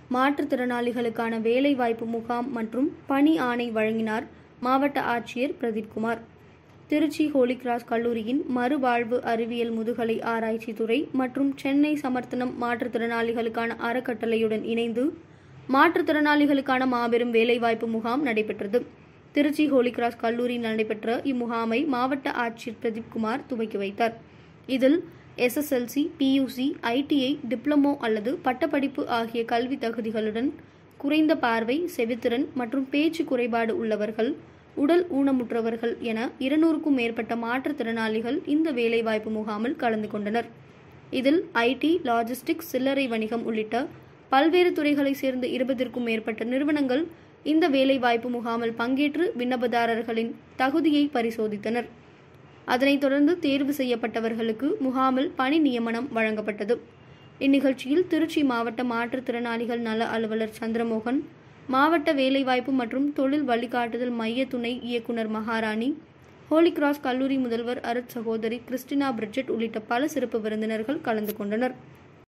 மாற்றுத்திறனாளிகளுக்கான வேலைவாய்ப்பு முகாம் மற்றும் பணி ஆணை வழங்கினார் மாவட்ட ஆட்சியர் பிரதீப்குமார் திருச்சி ஹோலிகிராஸ் கல்லூரியின் மறுவாழ்வு அறிவியல் முதுகலை ஆராய்ச்சி துறை மற்றும் சென்னை சமர்த்தனம் மாற்றுத்திறனாளிகளுக்கான அறக்கட்டளையுடன் இணைந்து மாற்றுத்திறனாளிகளுக்கான மாபெரும் வேலைவாய்ப்பு முகாம் நடைபெற்றது திருச்சி ஹோலிகிராஸ் கல்லூரியில் நடைபெற்ற இம்முகாமை மாவட்ட ஆட்சியர் பிரதீப்குமார் துவக்கி வைத்தார் இதில் எஸ்எஸ்எல்சி பியூசி ஐடிஐ டிப்ளமோ அல்லது பட்டப்படிப்பு ஆகிய கல்வி தகுதிகளுடன் குறைந்த பார்வை செவித்திறன் மற்றும் பேச்சு குறைபாடு உள்ளவர்கள் உடல் ஊனமுற்றவர்கள் என இருநூறுக்கும் மேற்பட்ட மாற்றுத்திறனாளிகள் இந்த வேலைவாய்ப்பு முகாமில் கலந்து கொண்டனர் இதில் ஐடி லாஜிஸ்டிக்ஸ் சில்லறை வணிகம் உள்ளிட்ட பல்வேறு துறைகளை சேர்ந்த இருபதிற்கும் மேற்பட்ட நிறுவனங்கள் இந்த வேலைவாய்ப்பு முகாமில் பங்கேற்று விண்ணப்பதாரர்களின் தகுதியை பரிசோதித்தனர் அதனைத் தொடர்ந்து தேர்வு செய்யப்பட்டவர்களுக்கு முகாமில் பணி நியமனம் வழங்கப்பட்டது இந்நிகழ்ச்சியில் திருச்சி மாவட்ட மாற்றுத்திறனாளிகள் நல அலுவலர் சந்திரமோகன் மாவட்ட வேலைவாய்ப்பு மற்றும் தொழில் வழிகாட்டுதல் மைய துணை இயக்குனர் மகாராணி ஹோலிகிராஸ் கல்லூரி முதல்வர் அருட் சகோதரி கிறிஸ்டினா பிரிட்ஜெட் உள்ளிட்ட பல சிறப்பு விருந்தினர்கள் கலந்து கொண்டனர்